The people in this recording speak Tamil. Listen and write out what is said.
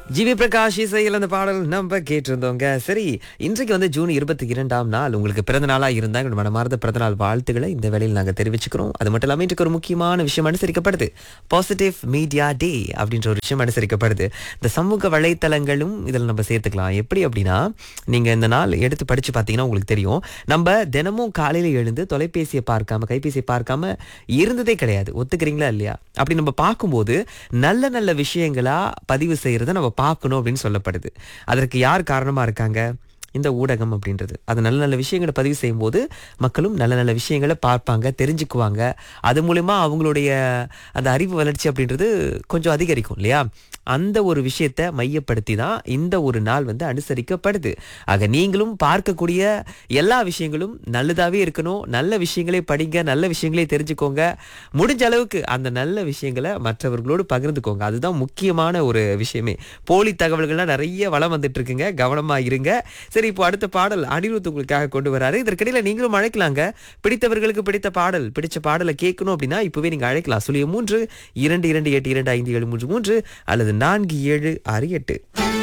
ஜிவி பிரகாஷ் இசையில் அந்த பாடல் நம்ம கேட்டிருந்தோங்க சரி இன்றைக்கு வந்து ஜூன் இருபத்தி இரண்டாம் நாள் உங்களுக்கு பிறந்த நாளா இருந்தா எங்களோட மனமார்ந்த பிறந்த நாள் வாழ்த்துக்களை இந்த வேளையில் நாங்க தெரிவிச்சுக்கிறோம் அது மட்டும் இல்லாம இன்றைக்கு ஒரு முக்கியமான விஷயம் அனுசரிக்கப்படுது பாசிட்டிவ் மீடியா டே அப்படின்ற ஒரு விஷயம் அனுசரிக்கப்படுது இந்த சமூக வலைத்தளங்களும் இதில் நம்ம சேர்த்துக்கலாம் எப்படி அப்படின்னா நீங்க இந்த நாள் எடுத்து படிச்சு பார்த்தீங்கன்னா உங்களுக்கு தெரியும் நம்ம தினமும் காலையில எழுந்து தொலைபேசியை பார்க்காம கைபேசியை பார்க்காம இருந்ததே கிடையாது ஒத்துக்கிறீங்களா இல்லையா அப்படி நம்ம பார்க்கும்போது நல்ல நல்ல விஷயங்களா பதிவு செய்யறத நம்ம பார்க்கணும் அப்படின்னு சொல்லப்படுது அதற்கு யார் காரணமா இருக்காங்க இந்த ஊடகம் அப்படின்றது அது நல்ல நல்ல விஷயங்களை பதிவு செய்யும்போது மக்களும் நல்ல நல்ல விஷயங்களை பார்ப்பாங்க தெரிஞ்சுக்குவாங்க அது மூலிமா அவங்களுடைய அந்த அறிவு வளர்ச்சி அப்படின்றது கொஞ்சம் அதிகரிக்கும் இல்லையா அந்த ஒரு விஷயத்தை மையப்படுத்தி தான் இந்த ஒரு நாள் வந்து அனுசரிக்கப்படுது ஆக நீங்களும் பார்க்கக்கூடிய எல்லா விஷயங்களும் நல்லதாவே இருக்கணும் நல்ல விஷயங்களே படிங்க நல்ல விஷயங்களே தெரிஞ்சுக்கோங்க முடிஞ்ச அளவுக்கு அந்த நல்ல விஷயங்களை மற்றவர்களோடு பகிர்ந்துக்கோங்க அதுதான் முக்கியமான ஒரு விஷயமே போலி தகவல்கள்லாம் நிறைய வளம் வந்துட்டு இருக்குங்க கவனமா இருங்க சரி இப்போ அடுத்த பாடல் அனிருத் உங்களுக்காக கொண்டு வராரு இதற்கிடையில நீங்களும் அழைக்கலாங்க பிடித்தவர்களுக்கு பிடித்த பாடல் பிடிச்ச பாடலை கேட்கணும் அப்படின்னா இப்பவே நீங்க அழைக்கலாம் சுழிய மூன்று இரண்டு இரண்டு எட்டு இரண்டு ஐந்து ஏழு மூன்று மூன்று அல்லது நான்கு ஏழு ஆறு எட்டு